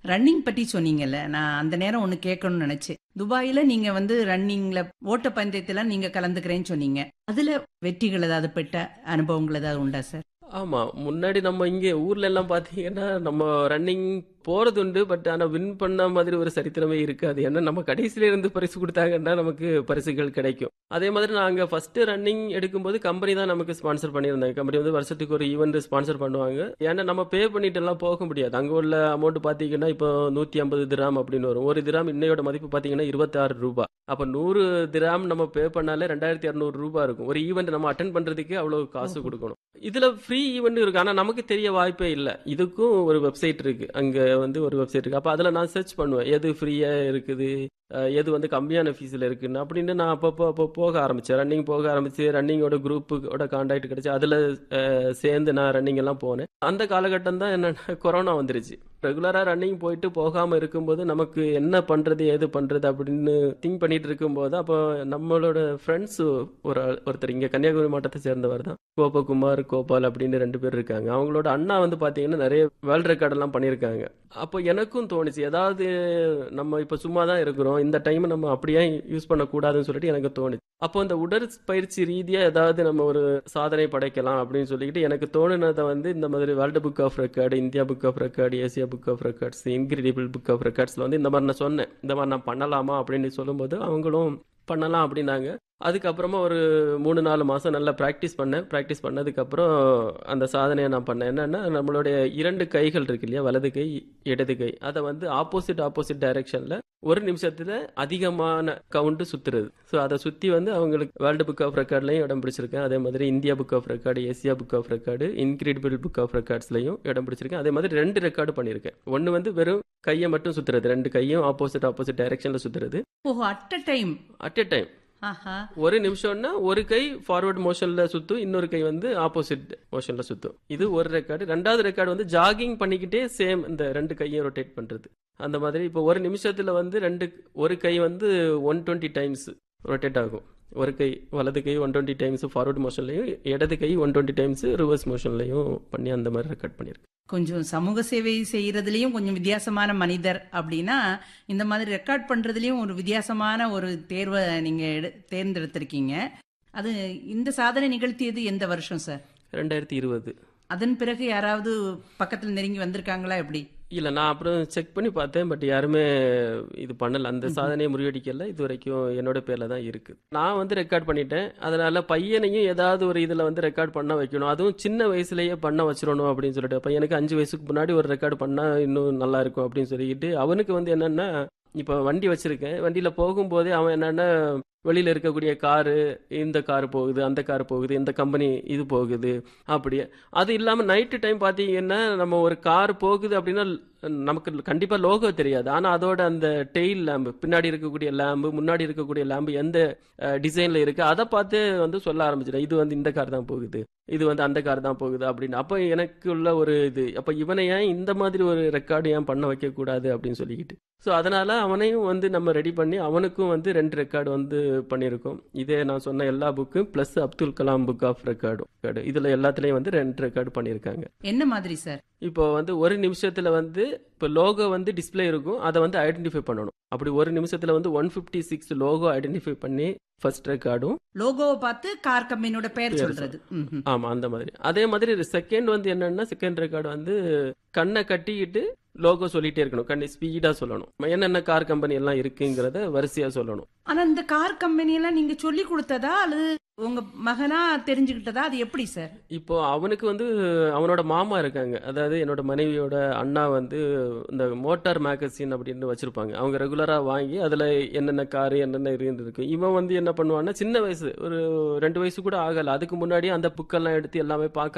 Running பத்தி சொன்னீங்கல்ல நான் அந்த நேரம் ஒன்னு கேட்கணும்னு நினைச்சேன் துபாயில நீங்க வந்து ரன்னிங்ல ஓட்ட பந்தயத்துல நீங்க கலந்துக்கிறேன்னு சொன்னீங்க அதுல வெற்றிகள் ஏதாவது பெற்ற அனுபவங்கள் ஏதாவது உண்டா சார் ஆமா முன்னாடி நம்ம இங்க ஊர்ல எல்லாம் பாத்தீங்கன்னா நம்ம ரன்னிங் போறது உண்டு பட் ஆனா வின் பண்ண மாதிரி ஒரு சரித்திரமே இருக்காது ஏன்னா நம்ம கடைசியில இருந்து பரிசு கொடுத்தாங்கன்னா நமக்கு பரிசுகள் கிடைக்கும் அதே மாதிரி நாங்க ஃபர்ஸ்ட் ரன்னிங் எடுக்கும்போது கம்பெனி தான் நமக்கு ஸ்பான்சர் பண்ணியிருந்தாங்க கம்பெனி வந்து வருஷத்துக்கு ஒரு ஈவெண்ட் ஸ்பான்சர் பண்ணுவாங்க ஏன்னா நம்ம பே பண்ணிட்டு எல்லாம் போக முடியாது அங்க உள்ள அமௌண்ட் பாத்தீங்கன்னா இப்போ நூத்தி ஐம்பது திராம் அப்படின்னு வரும் ஒரு திராம் இன்னையோட மதிப்பு பாத்தீங்கன்னா இருபத்தி ஆறு ரூபாய் அப்ப நூறு திராம் நம்ம பே பண்ணாலே ரெண்டாயிரத்தி இரநூறு ரூபாய் இருக்கும் ஒரு ஈவெண்ட் நம்ம அட்டன் பண்றதுக்கு அவ்வளவு காசு கொடுக்கணும் இதுல ஃப்ரீ ஈவெண்ட் இருக்கு ஆனா நமக்கு தெரிய வாய்ப்பே இல்ல இதுக்கும் ஒரு வெப்சைட் இருக்கு அங்க வந்து ஒரு வெப்சைட் இருக்கு அப்ப அதுல நான் சர்ச் பண்ணுவேன் எது ஃப்ரீயா இருக்குது அஹ் எது வந்து கம்மியான ஃபீஸ்ல இருக்குன்னு அப்படின்னு நான் அப்பப்போ அப்போ போக ஆரம்பிச்சேன் ரன்னிங் போக ஆரம்பிச்சு ரன்னிங்கோட குரூப்புயோட கான்டாக்ட் கிடைச்சு அதுல அஹ், சேர்ந்து நான் ரன்னிங் எல்லாம் போனேன் அந்த காலகட்டம் தான் என்னன்னா கொரோனா வந்துருச்சு ரெகுலரா ரன்னிங் போயிட்டு போகாம இருக்கும்போது நமக்கு என்ன பண்றது ஏது பண்றது அப்படின்னு திங்க் பண்ணிட்டு இருக்கும்போது அப்போ நம்மளோட ஃப்ரெண்ட்ஸ் ஒரு ஆள்- ஒருத்தர் இங்க கன்னியாகுமரி மாவட்டத்தை சேர்ந்தவர் தான் கோபகுமார் கோபால் அப்படின்னு ரெண்டு பேர் இருக்காங்க அவங்களோட அண்ணா வந்து பாத்தீங்கன்னா நிறைய வேர்ல்ட் ரெக்கார்ட் எல்லாம் பண்ணியிருக்காங்க அப்போ எனக்கும் தோணுச்சு ஏதாவது நம்ம இப்ப சும்மா தான் இருக்கிறோம் இந்த டைம் நம்ம அப்படியே யூஸ் பண்ணக்கூடாதுன்னு சொல்லிட்டு எனக்கு தோணுச்சு அப்போ இந்த உடற்பயிற்சி ரீதியா ஏதாவது நம்ம ஒரு சாதனை படைக்கலாம் அப்படின்னு சொல்லிட்டு எனக்கு தோணுனதை வந்து இந்த மாதிரி world book of record India book of record Asia book of records incredible book of ரெக்கார்ட்ஸ்ல வந்து இந்த மாதிரி நான் சொன்னேன் இந்த மாதிரி நான் பண்ணலாமா அப்படின்னு சொல்லும்போது அவங்களும் பண்ணலாம் அப்படின்னாங்க அதுக்கப்புறமா ஒரு மூணு நாலு மாசம் நல்லா ப்ராக்டிஸ் பண்ணேன் ப்ராக்டிஸ் பண்ணதுக்கப்புறம் அந்த சாதனையை நான் பண்ணேன் என்னன்னா நம்மளுடைய இரண்டு கைகள் இருக்கு இல்லையா வலது கை இடது கை அதை வந்து ஆப்போசிட் ஆப்போசிட் டைரக்ஷன்ல ஒரு நிமிஷத்துல அதிகமான கவுண்ட் சுத்துறது ஸோ அதை சுத்தி வந்து அவங்களுக்கு வேர்ல்டு புக் ஆஃப் ரெக்கார்ட்லையும் இடம் பிடிச்சிருக்கேன் அதே மாதிரி India book of record Asia book of record incredible book of ரெக்கார்ட்ஸ்லையும் இடம் பிடிச்சிருக்கேன் அதே மாதிரி ரெண்டு ரெக்கார்டு பண்ணியிருக்கேன் ஒன்று வந்து வெறும் கையை மட்டும் சுத்துறது ரெண்டு கையும் ஆப்போசிட் ஆப்போசிட் டைரக்ஷன்ல சுத்துறது ஓ at a time at a time ஆஹா ஒரு நிமிஷம்னா ஒரு கை ஃபார்வர்ட் மோஷன்ல சுத்தும் இன்னொரு கை வந்து ஆப்போசிட் மோஷன்ல சுத்தும் இது ஒரு ரெக்கார்டு ரெண்டாவது ரெக்கார்டு வந்து ஜாகிங் பண்ணிக்கிட்டே சேம் இந்த ரெண்டு கையும் ரொட்டேட் பண்றது அந்த மாதிரி இப்போ ஒரு நிமிஷத்துல வந்து ரெண்டு ஒரு கை வந்து ஒன் டுவெண்ட்டி டைம்ஸ் ரொட்டேட் ஆகும் ஒரு கை வலது கை ஒன் டுவெண்ட்டி டைம்ஸ் ஃபார்வர்ட் மோஷன்லையும் இடது கை ஒன் டுவெண்ட்டி டைம்ஸ் ரிவர்ஸ் மோஷன்லையும் பண்ணி அந்த மாதிரி ரெக்கார்ட் பண்ணியிருக்கேன் கொஞ்சம் சமூக சேவை செய்யறதுலயும் கொஞ்சம் வித்தியாசமான மனிதர் அப்படின்னா இந்த மாதிரி ரெக்கார்ட் பண்றதுலயும் ஒரு வித்தியாசமான ஒரு தேர்வை நீங்க எடு- தேர்ந்தெடுத்திருக்கீங்க அது இந்த சாதனை நிகழ்த்தியது எந்த வருஷம் சார் ரெண்டாயிரத்தி இருபது அதன் பிறகு யாராவது பக்கத்துல நெருங்கி வந்திருக்காங்களா எப்படி இல்ல நான் அப்புறம் செக் பண்ணி பார்த்தேன் பட் யாருமே இது பண்ணல அந்த சாதனையை முறியடிக்கல இது வரைக்கும் என்னோட பேர்ல தான் இருக்கு நான் வந்து ரெக்கார்ட் பண்ணிட்டேன் அதனால பையனையும் ஏதாவது ஒரு இதுல வந்து ரெக்கார்ட் பண்ண வைக்கணும் அதுவும் சின்ன வயசுலயே பண்ண வச்சிடணும் அப்படின்னு சொல்லிட்டு பையனுக்கு அஞ்சு வயசுக்கு முன்னாடி ஒரு ரெக்கார்ட் பண்ணா இன்னும் நல்லா இருக்கும் அப்படின்னு சொல்லிக்கிட்டு அவனுக்கு வந்து என்னன்னா இப்போ வண்டி வச்சிருக்கேன் வண்டியில போகும்போதே அவன் என்னன்னா வெளியில இருக்கக்கூடிய காரு இந்த கார் போகுது அந்த கார் போகுது இந்த கம்பெனி இது போகுது அப்படி அது இல்லாம நைட்டு டைம் பாத்தீங்கன்னா நம்ம ஒரு கார் போகுது அப்படின்னா நமக்கு கண்டிப்பா லோகோ தெரியாது ஆனா அதோட அந்த டெயில் லேம்பு பின்னாடி இருக்கக்கூடிய லேம்பு முன்னாடி இருக்கக்கூடிய லேம்பு எந்த டிசைன்ல இருக்கு அதை பார்த்து வந்து சொல்ல ஆரம்பிச்சிட்டேன் இது வந்து இந்த கார் தான் போகுது இது வந்து அந்த கார் தான் போகுது அப்படின்னு அப்போ எனக்கு உள்ள ஒரு இது அப்ப இவனை ஏன் இந்த மாதிரி ஒரு ரெக்கார்டு ஏன் பண்ண வைக்க கூடாது அப்படின்னு சொல்லிக்கிட்டு ஸோ அதனால அவனையும் வந்து நம்ம ரெடி பண்ணி அவனுக்கும் வந்து ரெண்டு ரெக்கார்டு வந்து பண்ணியிருக்கோம் இதே நான் சொன்ன எல்லா புக்கும் plus Abdul Kalam book of ரெக்கார்டும் இதுல எல்லாத்துலயும் வந்து ரெண்டு ரெக்கார்டு பண்ணியிருக்காங்க என்ன மாதிரி சார் இப்போ வந்து ஒரு நிமிஷத்துல வந்து இப்போ லோகோ வந்து டிஸ்ப்ளே இருக்கும் அதை வந்து ஐடென்டிஃபை பண்ணணும் அப்படி ஒரு நிமிஷத்துல வந்து one fifty six logo identify பண்ணி ஃபர்ஸ்ட் ரெக்கார்டும் லோகோவை பார்த்து கார் கம்பெனியோட பெயர் சொல்றது ம்ஹும். ஆமா அந்த மாதிரி அதே மாதிரி செகண்ட் வந்து என்னன்னா செகண்ட் ரெக்கார்டு வந்து கண்ணை கட்டிக்கிட்டு லோகோ சொல்லிட்டே இருக்கணும் கண்ணை ஸ்பீடா சொல்லணும் என்னென்ன கார் கம்பெனி எல்லாம் இருக்குங்கிறத வரிசையா சொல்லணும் ஆனா இந்த கார் கம்பெனி எல்லாம் நீங்க சொல்லி கொடுத்ததா அல்லது உங்க மகனா தெரிஞ்சுக்கிட்டதா அது எப்படி சார் இப்போ அவனுக்கு வந்து அவனோட மாமா இருக்காங்க அதாவது என்னோட மனைவியோட அண்ணா வந்து இந்த மோட்டார் மேகசின் அப்படின்னு வச்சிருப்பாங்க அவங்க ரெகுலரா வாங்கி அதுல என்னென்ன காரு என்னென்ன இருக்கு இவன் வந்து என்ன பண்ணுவான்னா சின்ன வயசு ஒரு ரெண்டு வயசு கூட ஆகல அதுக்கு முன்னாடி அந்த புக்கெல்லாம் எடுத்து எல்லாமே பார்க்க